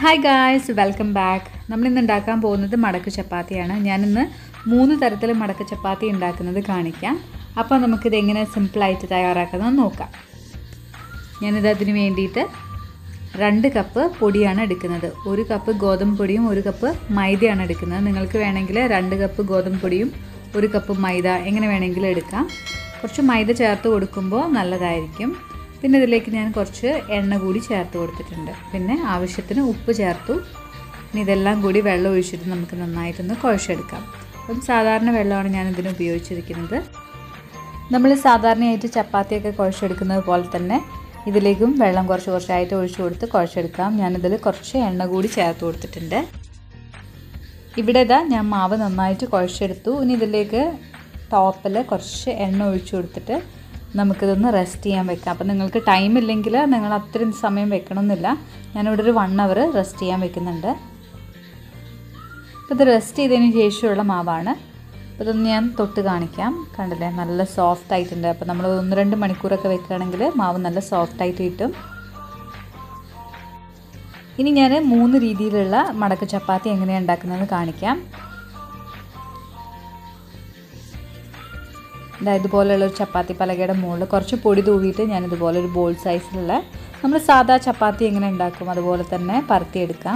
hi guys welcome back നമ്മളിന്ന് ഉണ്ടാക്കാൻ പോകുന്നത് മടക്ക് ചപ്പാത്തിയാണ് ഞാനിന്ന് മൂന്ന് തരത്തിൽ മടക്ക് ചപ്പാത്തി ഉണ്ടാക്കുന്നത് കാണിക്കാം അപ്പോൾ നമുക്കിത് എങ്ങനെ സിമ്പിളായിട്ട് തയ്യാറാക്കുന്നത് നോക്കാം ഞാനിത് അതിന് വേണ്ടിയിട്ട് രണ്ട് കപ്പ് പൊടിയാണ് എടുക്കുന്നത് ഒരു കപ്പ് ഗോതമ്പ് പൊടിയും ഒരു കപ്പ് മൈദയാണ് എടുക്കുന്നത് നിങ്ങൾക്ക് വേണമെങ്കിൽ രണ്ട് കപ്പ് ഗോതമ്പ് പൊടിയും ഒരു കപ്പ് മൈദ എങ്ങനെ വേണമെങ്കിലും എടുക്കാം കുറച്ച് മൈദ ചേർത്ത് കൊടുക്കുമ്പോൾ നല്ലതായിരിക്കും പിന്നെ ഇതിലേക്ക് ഞാൻ കുറച്ച് എണ്ണ കൂടി ചേർത്ത് കൊടുത്തിട്ടുണ്ട് പിന്നെ ആവശ്യത്തിന് ഉപ്പ് ചേർത്തു ഇനി ഇതെല്ലാം കൂടി വെള്ളം ഒഴിച്ചിട്ട് നമുക്ക് നന്നായിട്ടൊന്ന് കുഴച്ചെടുക്കാം അപ്പം സാധാരണ വെള്ളമാണ് ഞാൻ ഇതിന് ഉപയോഗിച്ചിരിക്കുന്നത് നമ്മൾ സാധാരണയായിട്ട് ചപ്പാത്തിയൊക്കെ കുഴച്ചെടുക്കുന്നത് പോലെ തന്നെ ഇതിലേക്കും വെള്ളം കുറച്ച് കുറച്ചായിട്ട് ഒഴിച്ചു കൊടുത്ത് കുഴച്ചെടുക്കാം ഞാനിതിൽ കുറച്ച് എണ്ണ കൂടി ചേർത്ത് കൊടുത്തിട്ടുണ്ട് ഇവിടെ ഇതാ ഞാൻ മാവ് നന്നായിട്ട് കുഴച്ചെടുത്തു ഇനി ഇതിലേക്ക് ടോപ്പിൽ കുറച്ച് എണ്ണ ഒഴിച്ചു കൊടുത്തിട്ട് നമുക്കിതൊന്ന് റെസ്റ്റ് ചെയ്യാൻ വെക്കാം അപ്പം നിങ്ങൾക്ക് ടൈം ഇല്ലെങ്കിൽ നിങ്ങൾ അത്രയും സമയം വെക്കണമെന്നില്ല ഞാനിവിടെ ഒരു വൺ അവർ റെസ്റ്റ് ചെയ്യാൻ വെക്കുന്നുണ്ട് അപ്പോൾ ഇത് റെസ്റ്റ് ചെയ്തതിന് ശേഷമുള്ള മാവാണ് അപ്പോൾ ഇതൊന്ന് ഞാൻ തൊട്ട് കാണിക്കാം കണ്ടില്ലേ നല്ല സോഫ്റ്റ് ആയിട്ടുണ്ട് അപ്പോൾ നമ്മൾ ഒന്ന് രണ്ട് മണിക്കൂറൊക്കെ വെക്കുകയാണെങ്കിൽ മാവ് നല്ല സോഫ്റ്റ് ആയിട്ട് കിട്ടും ഇനി ഞാൻ മൂന്ന് രീതിയിലുള്ള മടക്ക് ചപ്പാത്തി എങ്ങനെയാണ് ഉണ്ടാക്കുന്നത് കാണിക്കാം ഇതാ ഇതുപോലെയുള്ള ഒരു ചപ്പാത്തി പലകയുടെ മുകളിൽ കുറച്ച് പൊടി തൂവിയിട്ട് ഞാൻ ഇതുപോലെ ഒരു ബോൾ സൈസിലുള്ള നമ്മൾ സാധാ ചപ്പാത്തി എങ്ങനെ ഉണ്ടാക്കും അതുപോലെ തന്നെ പരത്തിയെടുക്കാം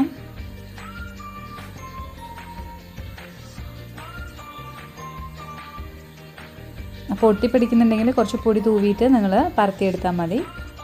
അപ്പോൾ ഒട്ടിപ്പിടിക്കുന്നുണ്ടെങ്കിൽ കുറച്ച് പൊടി തൂവിയിട്ട് നിങ്ങൾ പരത്തിയെടുത്താൽ മതി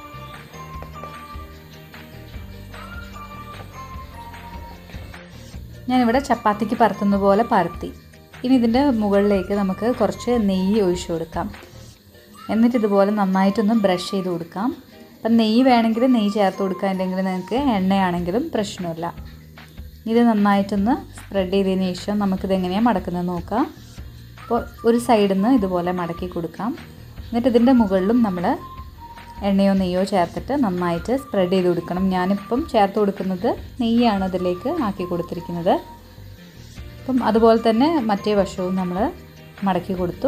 ഞാനിവിടെ ചപ്പാത്തിക്ക് പരത്തുന്ന പോലെ പരത്തി ഇനി ഇതിൻ്റെ മുകളിലേക്ക് നമുക്ക് കുറച്ച് നെയ്യ് ഒഴിച്ചു കൊടുക്കാം എന്നിട്ട് ഇതുപോലെ നന്നായിട്ടൊന്ന് ബ്രഷ് ചെയ്ത് കൊടുക്കാം അപ്പം നെയ്യ് വേണമെങ്കിൽ നെയ്യ് ചേർത്ത് കൊടുക്കാം അല്ലെങ്കിൽ നിങ്ങൾക്ക് എണ്ണയാണെങ്കിലും പ്രശ്നമില്ല ഇത് നന്നായിട്ടൊന്ന് സ്പ്രെഡ് ചെയ്തതിന് ശേഷം നമുക്കിത് എങ്ങനെയാണ് മടക്കുന്നത് നോക്കാം അപ്പോൾ ഒരു സൈഡിൽ നിന്ന് ഇതുപോലെ മടക്കി കൊടുക്കാം എന്നിട്ട് ഇതിൻ്റെ മുകളിലും നമ്മൾ എണ്ണയോ നെയ്യോ ചേർത്തിട്ട് നന്നായിട്ട് സ്പ്രെഡ് ചെയ്ത് കൊടുക്കണം ഞാനിപ്പം ചേർത്ത് കൊടുക്കുന്നത് നെയ്യാണ് അതിലേക്ക് ആക്കി കൊടുത്തിരിക്കുന്നത് അപ്പം അതുപോലെ തന്നെ മറ്റേ വശവും നമ്മൾ മടക്കി കൊടുത്തു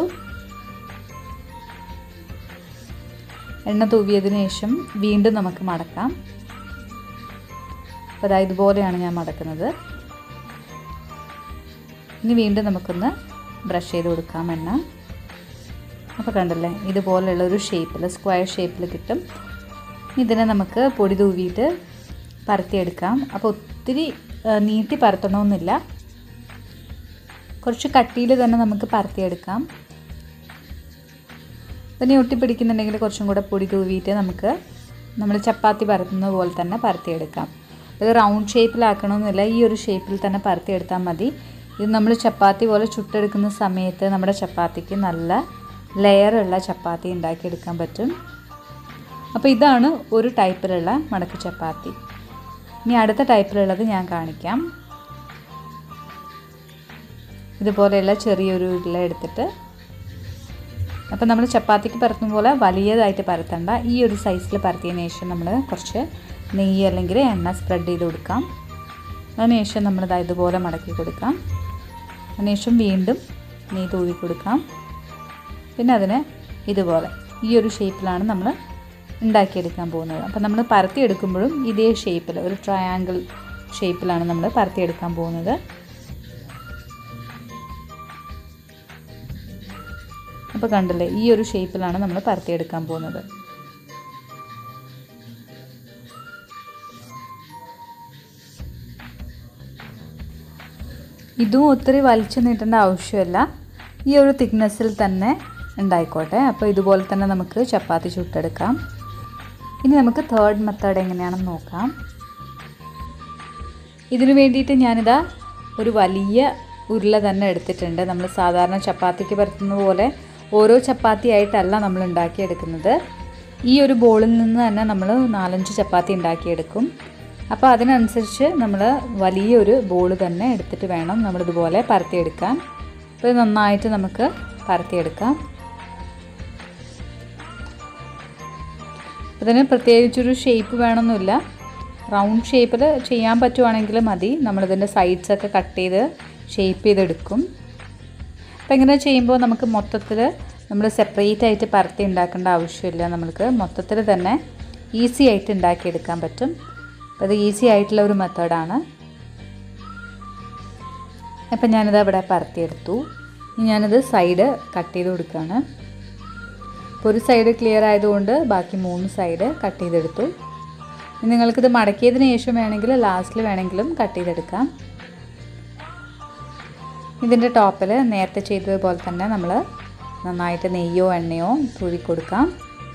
എണ്ണ തൂവിയതിന് ശേഷം വീണ്ടും നമുക്ക് മടക്കാം അപ്പോൾ അതായത് ഇതുപോലെയാണ് ഞാൻ മടക്കുന്നത് ഇനി വീണ്ടും നമുക്കൊന്ന് ബ്രഷ് ചെയ്ത് കൊടുക്കാം എണ്ണ അപ്പോൾ കണ്ടല്ലേ ഇതുപോലെയുള്ള ഒരു ഷേപ്പിൽ സ്ക്വയർ ഷേപ്പിൽ കിട്ടും ഇതിനെ നമുക്ക് പൊടി തൂവിയിട്ട് പരത്തിയെടുക്കാം അപ്പോൾ ഒത്തിരി നീട്ടി പരത്തണമെന്നില്ല കുറച്ച് കട്ടിയിൽ തന്നെ നമുക്ക് പരത്തിയെടുക്കാം പിന്നെ ഒട്ടിപ്പിടിക്കുന്നുണ്ടെങ്കിൽ കുറച്ചും കൂടെ പൊടി തൂവിയിട്ട് നമുക്ക് നമ്മൾ ചപ്പാത്തി പരത്തുന്നത് പോലെ തന്നെ പരത്തിയെടുക്കാം ഇത് റൗണ്ട് ഷേപ്പിലാക്കണമെന്നില്ല ഈ ഒരു ഷേപ്പിൽ തന്നെ പരത്തിയെടുത്താൽ മതി ഇത് നമ്മൾ ചപ്പാത്തി പോലെ ചുട്ടെടുക്കുന്ന സമയത്ത് നമ്മുടെ ചപ്പാത്തിക്ക് നല്ല ലെയറുള്ള ചപ്പാത്തി ഉണ്ടാക്കിയെടുക്കാൻ പറ്റും അപ്പോൾ ഇതാണ് ഒരു ടൈപ്പിലുള്ള മടക്ക് ചപ്പാത്തി ഇനി അടുത്ത ടൈപ്പിലുള്ളത് ഞാൻ കാണിക്കാം ഇതുപോലെയുള്ള ചെറിയൊരു ഉരുള എടുത്തിട്ട് അപ്പോൾ നമ്മൾ ചപ്പാത്തിക്ക് പരത്തുന്ന പോലെ വലിയതായിട്ട് പരത്തണ്ട ഈ ഒരു സൈസിൽ പരത്തിയതിന് ശേഷം നമ്മൾ കുറച്ച് നെയ്യ് അല്ലെങ്കിൽ എണ്ണ സ്പ്രെഡ് ചെയ്ത് കൊടുക്കാം അതിനുശേഷം നമ്മൾ ഇതുപോലെ മടക്കി കൊടുക്കാം അതിനുശേഷം വീണ്ടും നെയ്യ് തൂവി കൊടുക്കാം പിന്നെ അതിന് ഇതുപോലെ ഈ ഒരു ഷേപ്പിലാണ് നമ്മൾ ഉണ്ടാക്കിയെടുക്കാൻ പോകുന്നത് അപ്പോൾ നമ്മൾ പരത്തിയെടുക്കുമ്പോഴും ഇതേ ഷേപ്പിൽ ഒരു ട്രയാങ്കിൾ ഷേപ്പിലാണ് നമ്മൾ പരത്തിയെടുക്കാൻ പോകുന്നത് അപ്പോൾ കണ്ടില്ലേ ഈ ഒരു ഷേപ്പിലാണ് നമ്മൾ പരത്തിയെടുക്കാൻ പോകുന്നത് ഇതും ഒത്തിരി വലിച്ചു നീട്ടേണ്ട ആവശ്യമില്ല ഈ ഒരു തിക്നെസ്സിൽ തന്നെ ഉണ്ടായിക്കോട്ടെ അപ്പോൾ ഇതുപോലെ തന്നെ നമുക്ക് ചപ്പാത്തി ചുട്ടെടുക്കാം ഇനി നമുക്ക് തേർഡ് മെത്തേഡ് എങ്ങനെയാണെന്ന് നോക്കാം ഇതിനു വേണ്ടിയിട്ട് ഞാനിതാ ഒരു വലിയ ഉരുള തന്നെ എടുത്തിട്ടുണ്ട് നമ്മൾ സാധാരണ ചപ്പാത്തിക്ക് പരത്തുന്ന പോലെ ഓരോ ചപ്പാത്തി ആയിട്ടല്ല നമ്മൾ ഉണ്ടാക്കിയെടുക്കുന്നത് ഈ ഒരു ബോളിൽ നിന്ന് തന്നെ നമ്മൾ നാലഞ്ച് ചപ്പാത്തി ഉണ്ടാക്കിയെടുക്കും അപ്പോൾ അതിനനുസരിച്ച് നമ്മൾ വലിയൊരു ബോൾ തന്നെ എടുത്തിട്ട് വേണം നമ്മളിതുപോലെ പരത്തിയെടുക്കാൻ അപ്പോൾ ഇത് നന്നായിട്ട് നമുക്ക് പരത്തിയെടുക്കാം അതിന് പ്രത്യേകിച്ചൊരു ഷേപ്പ് വേണമെന്നില്ല റൗണ്ട് ഷേപ്പിൽ ചെയ്യാൻ പറ്റുവാണെങ്കിൽ മതി നമ്മളിതിൻ്റെ സൈഡ്സൊക്കെ കട്ട് ചെയ്ത് ഷേപ്പ് ചെയ്തെടുക്കും അപ്പോൾ ഇങ്ങനെ ചെയ്യുമ്പോൾ നമുക്ക് മൊത്തത്തിൽ നമ്മൾ സെപ്പറേറ്റ് ആയിട്ട് പരത്തി ഉണ്ടാക്കേണ്ട ആവശ്യമില്ല നമുക്ക് മൊത്തത്തിൽ തന്നെ ഈസി ആയിട്ട് ഉണ്ടാക്കിയെടുക്കാൻ പറ്റും അപ്പോൾ അത് ഈസി ആയിട്ടുള്ള ഒരു മെത്തേഡാണ് അപ്പം ഞാനിത് അവിടെ പരത്തിയെടുത്തു ഇനി ഞാനിത് സൈഡ് കട്ട് ചെയ്ത് കൊടുക്കുകയാണ് അപ്പോൾ ഒരു സൈഡ് ക്ലിയർ ആയതുകൊണ്ട് ബാക്കി മൂന്ന് സൈഡ് കട്ട് ചെയ്തെടുത്തു ഇനി നിങ്ങൾക്കിത് മടക്കിയതിന് ശേഷം വേണമെങ്കിൽ ലാസ്റ്റിൽ വേണമെങ്കിലും കട്ട് ചെയ്തെടുക്കാം ഇതിൻ്റെ ടോപ്പിൽ നേരത്തെ ചെയ്തതുപോലെ തന്നെ നമ്മൾ നന്നായിട്ട് നെയ്യോ എണ്ണയോ തൂവി കൊടുക്കാം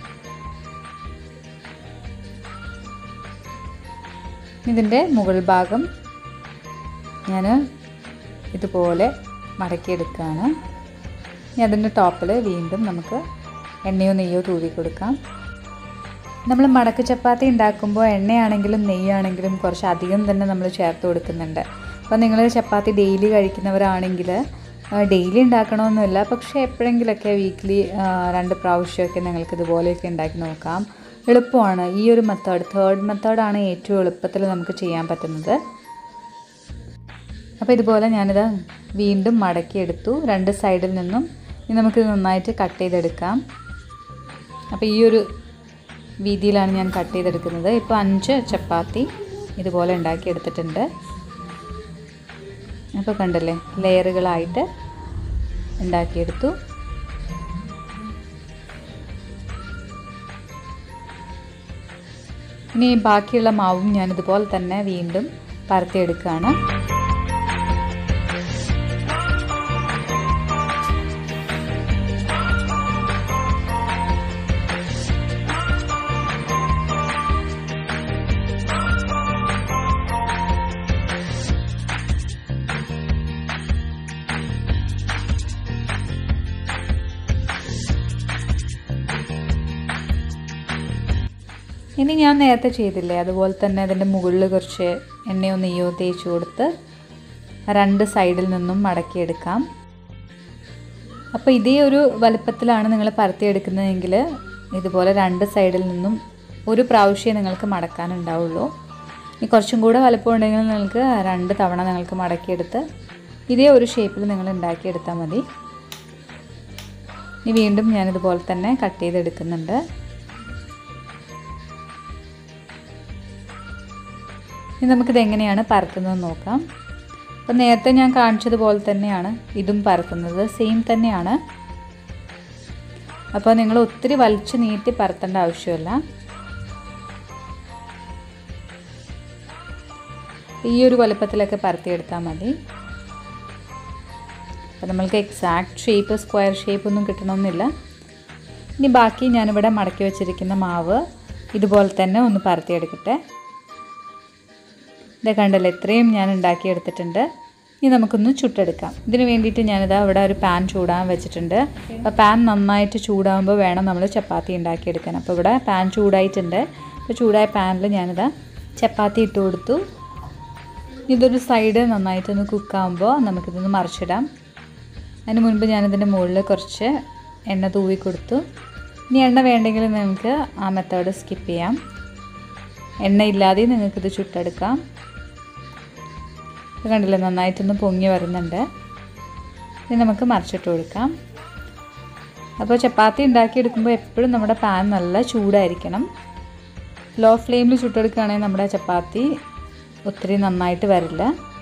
ഇതിൻ്റെ മുകൾ ഭാഗം ഞാൻ ഇതുപോലെ മടക്കിയെടുക്കുകയാണ് ഇനി അതിൻ്റെ ടോപ്പിൽ വീണ്ടും നമുക്ക് എണ്ണയോ നെയ്യോ തൂവി കൊടുക്കാം നമ്മൾ മടക്ക് ചപ്പാത്തി ഉണ്ടാക്കുമ്പോൾ എണ്ണയാണെങ്കിലും നെയ്യാണെങ്കിലും കുറച്ച് അധികം തന്നെ നമ്മൾ ചേർത്ത് കൊടുക്കുന്നുണ്ട് അപ്പോൾ നിങ്ങൾ ചപ്പാത്തി ഡെയിലി കഴിക്കുന്നവരാണെങ്കിൽ ഡെയിലി ഉണ്ടാക്കണമെന്നില്ല പക്ഷേ എപ്പോഴെങ്കിലൊക്കെ വീക്ക്ലി രണ്ട് പ്രാവശ്യമൊക്കെ നിങ്ങൾക്ക് ഇതുപോലെയൊക്കെ ഉണ്ടാക്കി നോക്കാം എളുപ്പമാണ് ഈ ഒരു മെത്തേഡ് തേർഡ് മെത്തേഡാണ് ഏറ്റവും എളുപ്പത്തിൽ നമുക്ക് ചെയ്യാൻ പറ്റുന്നത് അപ്പോൾ ഇതുപോലെ ഞാനിത് വീണ്ടും മടക്കിയെടുത്തു രണ്ട് സൈഡിൽ നിന്നും ഇനി നമുക്ക് നന്നായിട്ട് കട്ട് ചെയ്തെടുക്കാം അപ്പോൾ ഈ ഒരു വീതിയിലാണ് ഞാൻ കട്ട് ചെയ്തെടുക്കുന്നത് ഇപ്പോൾ അഞ്ച് ചപ്പാത്തി ഇതുപോലെ ഉണ്ടാക്കിയെടുത്തിട്ടുണ്ട് അപ്പോൾ കണ്ടല്ലേ ലെയറുകളായിട്ട് ഉണ്ടാക്കിയെടുത്തു ഇനി ബാക്കിയുള്ള മാവും ഞാനിതുപോലെ തന്നെ വീണ്ടും പരത്തിയെടുക്കുകയാണ് ഇനി ഞാൻ നേരത്തെ ചെയ്തില്ലേ അതുപോലെ തന്നെ അതിൻ്റെ മുകളിൽ കുറച്ച് എണ്ണയോ നെയ്യോ തേച്ച് കൊടുത്ത് രണ്ട് സൈഡിൽ നിന്നും മടക്കിയെടുക്കാം അപ്പോൾ ഇതേ ഒരു വലുപ്പത്തിലാണ് നിങ്ങൾ പരത്തിയെടുക്കുന്നതെങ്കിൽ ഇതുപോലെ രണ്ട് സൈഡിൽ നിന്നും ഒരു പ്രാവശ്യമേ നിങ്ങൾക്ക് മടക്കാനുണ്ടാവുള്ളൂ ഇനി കുറച്ചും കൂടെ വലുപ്പം ഉണ്ടെങ്കിൽ നിങ്ങൾക്ക് രണ്ട് തവണ നിങ്ങൾക്ക് മടക്കിയെടുത്ത് ഇതേ ഒരു ഷേപ്പിൽ നിങ്ങൾ ഉണ്ടാക്കിയെടുത്താൽ മതി ഇനി വീണ്ടും ഞാനിതുപോലെ തന്നെ കട്ട് ചെയ്തെടുക്കുന്നുണ്ട് ഇനി നമുക്കിത് എങ്ങനെയാണ് പരത്തുന്നത് നോക്കാം അപ്പോൾ നേരത്തെ ഞാൻ കാണിച്ചതുപോലെ തന്നെയാണ് ഇതും പരത്തുന്നത് സെയിം തന്നെയാണ് അപ്പോൾ നിങ്ങൾ ഒത്തിരി വലിച്ചു നീട്ടി പരത്തേണ്ട ആവശ്യമില്ല ഈ ഒരു വലുപ്പത്തിലൊക്കെ പരത്തിയെടുത്താൽ മതി അപ്പോൾ നമ്മൾക്ക് എക്സാക്ട് ഷേപ്പ് സ്ക്വയർ ഷേപ്പ് ഒന്നും കിട്ടണമെന്നില്ല ഇനി ബാക്കി ഞാനിവിടെ മടക്കി വെച്ചിരിക്കുന്ന മാവ് ഇതുപോലെ തന്നെ ഒന്ന് പരത്തിയെടുക്കട്ടെ ഇത് കണ്ടല്ലോ ഇത്രയും ഞാൻ ഉണ്ടാക്കിയെടുത്തിട്ടുണ്ട് ഇനി നമുക്കൊന്ന് ചുട്ടെടുക്കാം ഇതിന് വേണ്ടിയിട്ട് ഞാനിതാ ഇവിടെ ഒരു പാൻ ചൂടാൻ വെച്ചിട്ടുണ്ട് അപ്പോൾ പാൻ നന്നായിട്ട് ചൂടാകുമ്പോൾ വേണം നമ്മൾ ചപ്പാത്തി ഉണ്ടാക്കിയെടുക്കാൻ അപ്പോൾ ഇവിടെ പാൻ ചൂടായിട്ടുണ്ട് അപ്പോൾ ചൂടായ പാനിൽ ഞാനിതാ ചപ്പാത്തി ഇട്ട് കൊടുത്തു ഇതൊരു സൈഡ് നന്നായിട്ടൊന്ന് കുക്കാകുമ്പോൾ നമുക്കിതൊന്ന് മറിച്ചിടാം അതിന് മുൻപ് ഞാനിതിൻ്റെ മുകളിൽ കുറച്ച് എണ്ണ തൂവി കൊടുത്തു ഇനി എണ്ണ വേണ്ടെങ്കിൽ നിങ്ങൾക്ക് ആ മെത്തേഡ് സ്കിപ്പ് ചെയ്യാം എണ്ണ ഇല്ലാതെ നിങ്ങൾക്കിത് ചുട്ടെടുക്കാം ഇത് കണ്ടില്ലേ നന്നായിട്ടൊന്ന് പൊങ്ങി വരുന്നുണ്ട് ഇനി നമുക്ക് മറിച്ചിട്ട് കൊടുക്കാം അപ്പോൾ ചപ്പാത്തി ഉണ്ടാക്കിയെടുക്കുമ്പോൾ എപ്പോഴും നമ്മുടെ പാൻ നല്ല ചൂടായിരിക്കണം ലോ ഫ്ലെയിമിൽ ചുട്ടെടുക്കുകയാണെങ്കിൽ നമ്മുടെ ചപ്പാത്തി ഒത്തിരി നന്നായിട്ട് വരില്ല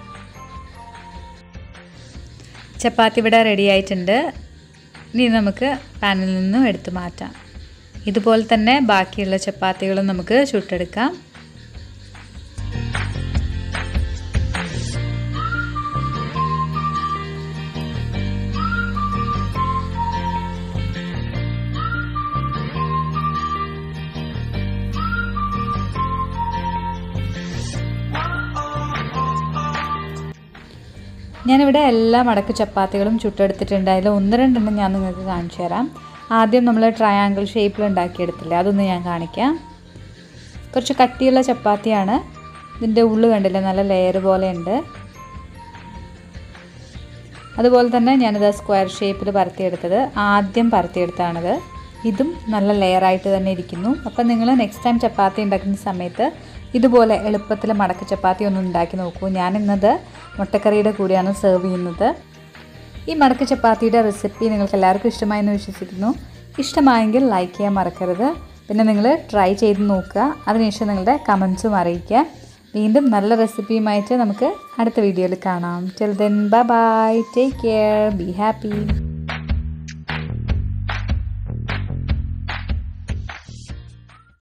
ചപ്പാത്തി ഇവിടെ റെഡി ആയിട്ടുണ്ട് ഇനി നമുക്ക് പാനിൽ നിന്നും എടുത്തു മാറ്റാം ഇതുപോലെ തന്നെ ബാക്കിയുള്ള ചപ്പാത്തികളും നമുക്ക് ചുട്ടെടുക്കാം ഞാനിവിടെ എല്ലാ മടക്ക് ചപ്പാത്തികളും ചുട്ടെടുത്തിട്ടുണ്ട് അതിൽ ഒന്ന് രണ്ടെണ്ണം ഞാൻ നിങ്ങൾക്ക് കാണിച്ചു തരാം ആദ്യം നമ്മൾ ട്രയാങ്കിൾ ഷേപ്പിൽ ഉണ്ടാക്കിയെടുത്തില്ലേ അതൊന്ന് ഞാൻ കാണിക്കാം കുറച്ച് കട്ടിയുള്ള ചപ്പാത്തിയാണ് ഇതിൻ്റെ ഉള്ളു കണ്ടില്ലേ നല്ല ലെയർ പോലെ ഉണ്ട് അതുപോലെ തന്നെ ഞാനിത് സ്ക്വയർ ഷേപ്പിൽ പരത്തിയെടുത്തത് ആദ്യം പരത്തിയെടുത്താണിത് ഇതും നല്ല ലെയറായിട്ട് തന്നെ ഇരിക്കുന്നു അപ്പം നിങ്ങൾ നെക്സ്റ്റ് ടൈം ചപ്പാത്തി ഉണ്ടാക്കുന്ന സമയത്ത് ഇതുപോലെ എളുപ്പത്തിൽ മടക്ക ചപ്പാത്തി ഒന്ന് ഉണ്ടാക്കി നോക്കൂ ഞാൻ ഇന്നത് മുട്ടക്കറിയുടെ കൂടെയാണ് സെർവ് ചെയ്യുന്നത് ഈ മടക്ക ചപ്പാത്തിയുടെ റെസിപ്പി നിങ്ങൾക്ക് എല്ലാവർക്കും ഇഷ്ടമായെന്ന് വിശ്വസിക്കുന്നു ഇഷ്ടമായെങ്കിൽ ലൈക്ക് ചെയ്യാൻ മറക്കരുത് പിന്നെ നിങ്ങൾ ട്രൈ ചെയ്ത് നോക്കുക അതിനുശേഷം നിങ്ങളുടെ കമൻസും അറിയിക്കുക വീണ്ടും നല്ല റെസിപ്പിയുമായിട്ട് നമുക്ക് അടുത്ത വീഡിയോയിൽ കാണാം till then bye bye take care be happy